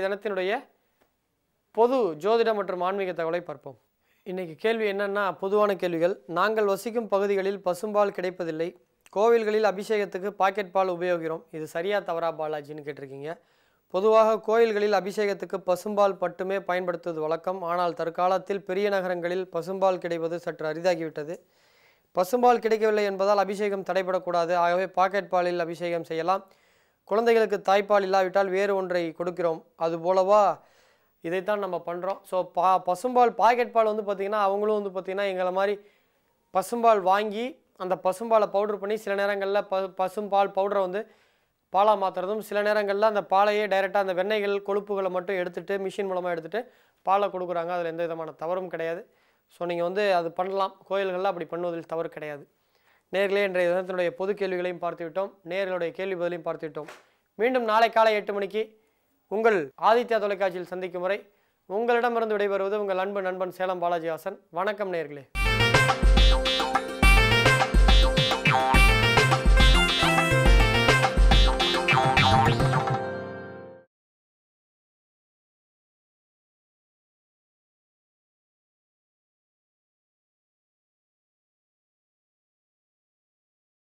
தினத்தினுடைய பொது ஜோதிட மற்றும் ஆன்மீக தகவலை பார்ப்போம் இன்னைக்கு கேள்வி என்னன்னா பொதுவான கேள்விகள் நாங்கள் வசிக்கும் பகுதிகளில் பசும்பால் கிடைப்பதில்லை கோவில்களில் அபிஷேகத்துக்கு பாக்கெட் பால் உபயோகிக்கிறோம் இது சரியா தவறா பாலாஜின்னு கேட்டிருக்கீங்க பொதுவாக கோயில்களில் அபிஷேகத்துக்கு பசும்பால் மட்டுமே பயன்படுத்துவது வழக்கம் ஆனால் தற்காலத்தில் பெரிய நகரங்களில் பசும்பால் கிடைப்பது சற்று அரிதாகிவிட்டது பசும்பால் கிடைக்கவில்லை என்பதால் அபிஷேகம் தடைபடக்கூடாது ஆகவே பாக்கெட் பாலில் அபிஷேகம் செய்யலாம் குழந்தைகளுக்கு தாய்ப்பால் இல்லாவிட்டால் வேறு ஒன்றை கொடுக்கிறோம் அதுபோலவா இதைத்தான் நம்ம பண்ணுறோம் ஸோ பா பசும்பால் பாக்கெட் பால் வந்து பார்த்திங்கன்னா அவங்களும் வந்து பார்த்திங்கன்னா எங்களை மாதிரி பசும்பால் வாங்கி அந்த பசும்பாலை பவுடர் பண்ணி சில நேரங்களில் ப பசும்பால் பவுடரை வந்து பாலாக மாற்றுறதும் சில நேரங்களில் அந்த பாலையே டைரெக்டாக அந்த வெண்ணெய்கள் கொழுப்புகளை மட்டும் எடுத்துகிட்டு மிஷின் மூலமாக எடுத்துகிட்டு பாலை கொடுக்குறாங்க அதில் எந்த விதமான தவறும் கிடையாது ஸோ நீங்கள் வந்து அது பண்ணலாம் கோயில்களில் அப்படி பண்ணுவதில் தவறு கிடையாது நேர்களே இன்றைய தினத்தினுடைய பொது கேள்விகளையும் பார்த்து விட்டோம் நேர்களுடைய கேள்வி பதிலையும் பார்த்து விட்டோம் மீண்டும் நாளை காலை எட்டு மணிக்கு உங்கள் ஆதித்யா தொலைக்காட்சியில் சந்திக்கும் வரை உங்களிடமிருந்து விடைபெறுவது உங்கள் அன்பு நண்பன் சேலம் பாலாஜி ஹாசன் வணக்கம் நேர்களே